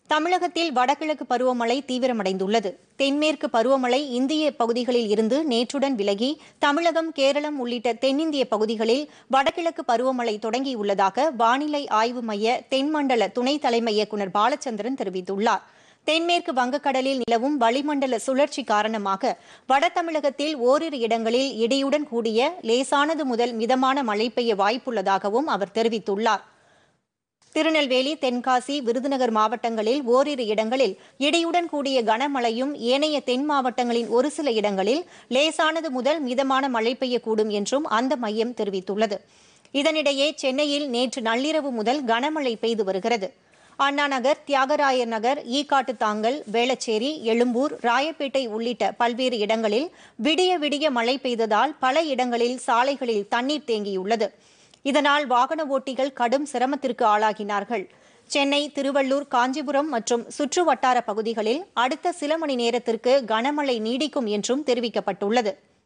தமிழகத்தில் வடகிழக்கு பருவமழை தீவிரமடைந்துள்ளது தென்மேற்கு பருவமழை இந்திய பகுதிகளில் இருந்து நேற்றுடன் விலகி தமிழகம் கேரளம் உள்ளிட்ட தென்னிந்திய பகுதிகளில் வடகிழக்கு பருவமழை தொடங்கியுள்ளதாக வானிலை ஆய்வு மைய தென்மண்டல துணை தலைமை இயக்குநர் பாலச்சந்திரன் தெரிவித்துள்ளார் தென்மேற்கு வங்கக்கடலில் நிலவும் வளிமண்டல சுழற்சி காரணமாக வட தமிழகத்தில் ஓரிரு இடங்களில் இடியுடன் கூடிய லேசானது முதல் மிதமான மழை பெய்ய வாய்ப்புள்ளதாகவும் அவர் தெரிவித்துள்ளார் திருநெல்வேலி தென்காசி விருதுநகர் மாவட்டங்களில் ஓரிரு இடங்களில் இடியுடன் கூடிய கனமழையும் ஏனைய தென் மாவட்டங்களின் ஒரு சில இடங்களில் லேசானது முதல் மிதமான மழை பெய்யக்கூடும் என்றும் அந்த மையம் தெரிவித்துள்ளது இதனிடையே சென்னையில் நேற்று நள்ளிரவு முதல் கனமழை பெய்து வருகிறது அண்ணா நகர் தியாகராயர் நகர் ஈக்காட்டு தாங்கல் வேளச்சேரி எழும்பூர் ராயப்பேட்டை உள்ளிட்ட பல்வேறு இடங்களில் விடிய விடிய மழை பெய்ததால் பல இடங்களில் சாலைகளில் தண்ணீர் தேங்கியுள்ளது இதனால் வாகன ஓட்டிகள் கடும் சிரமத்திற்கு ஆளாகினார்கள் சென்னை திருவள்ளூர் காஞ்சிபுரம் மற்றும் சுற்று வட்டார பகுதிகளில் அடுத்த சில மணி நேரத்திற்கு கனமழை நீடிக்கும் என்றும் தெரிவிக்கப்பட்டுள்ளது